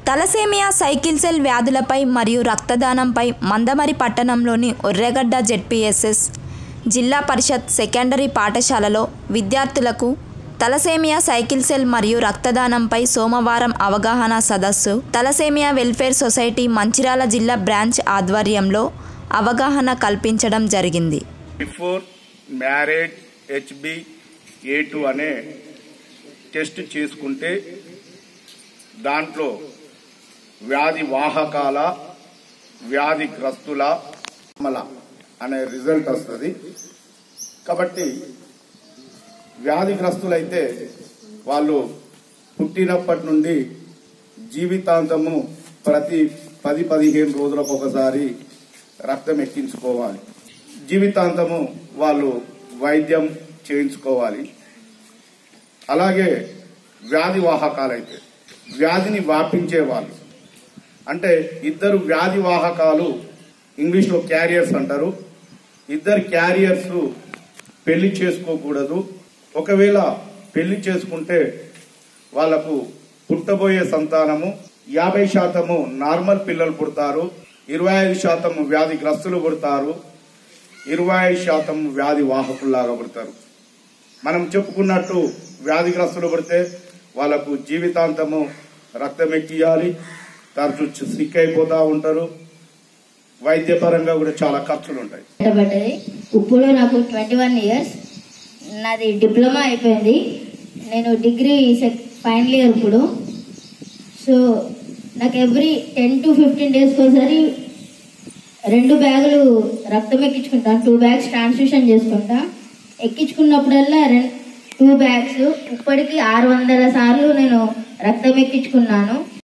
thalassemia cycle cell వ్యాధులపై మరియు రక్తదానంపై మందమరి పట్టణంలోని ఒర్రెగడ్డ ZPSS జిల్లా పరిషత్ సెకండరీ పాఠశాలలో విద్యార్థులకు తలసేమియా సైకిల్ సెల్ మరియు రక్తదానంపై సోమవారం అవగాహన సదస్సు తలసేమియా వెల్ఫేర్ సొసైటీ మంచిర్యాల జిల్లా బ్రాంచ్ ఆధ్వర్యంలో అవగాహన కల్పించడం జరిగింది before marriage HB A two అనే టెస్ట్ చేసుకుంటే దాంట్లో వ్యాధి వాహకాల వ్యాధిగ్రస్తుల మల అనే రిజల్ట్ వస్తుంది కాబట్టి వ్యాధిగ్రస్తులైతే వాళ్ళు పుట్టినప్పటి నుండి జీవితాంతము ప్రతి పది పదిహేను రోజులకు ఒకసారి రక్తం ఎక్కించుకోవాలి జీవితాంతము వాళ్ళు వైద్యం చేయించుకోవాలి అలాగే వ్యాధి వాహకాలైతే వ్యాధిని వ్యాపించే వాళ్ళు అంటే ఇద్దరు వ్యాధి వాహకాలు ఇంగ్లీష్లో క్యారియర్స్ అంటారు ఇద్దరు క్యారియర్స్ పెళ్లి చేసుకోకూడదు ఒకవేళ పెళ్లి చేసుకుంటే వాళ్లకు పుట్టబోయే సంతానము యాభై శాతము నార్మల్ పిల్లలు పుడతారు ఇరవై ఐదు శాతం వ్యాధిగ్రస్తులు పుడతారు ఇరవై ఐదు శాతం వ్యాధి వాహకుల్లాగా పుడతారు మనం చెప్పుకున్నట్టు వ్యాధిగ్రస్తులు పడితే వాళ్ళకు జీవితాంతము రక్తం ఎక్కియాలి తరచు సిక్ అయిపోతా ఉంటారు వైద్యపరంగా కూడా చాలా ఖర్చులు ఉంటాయి పడ్డది ఇప్పుడు నాకు ట్వంటీ వన్ ఇయర్స్ నాది డిప్లొమా అయిపోయింది నేను డిగ్రీ సెక్ ఫైనల్ ఇయర్ ఇప్పుడు సో నాకు ఎవ్రీ టెన్ టు ఫిఫ్టీన్ డేస్కి ఒకసారి రెండు బ్యాగులు రక్తం ఎక్కించుకుంటాను టూ బ్యాగ్స్ ట్రాన్స్ఫ్యూషన్ చేసుకుంటా ఎక్కించుకున్నప్పుడల్లా రెం టూ బ్యాగ్స్ ఇప్పటికి ఆరు వందల సార్లు నేను రక్తం ఎక్కించుకున్నాను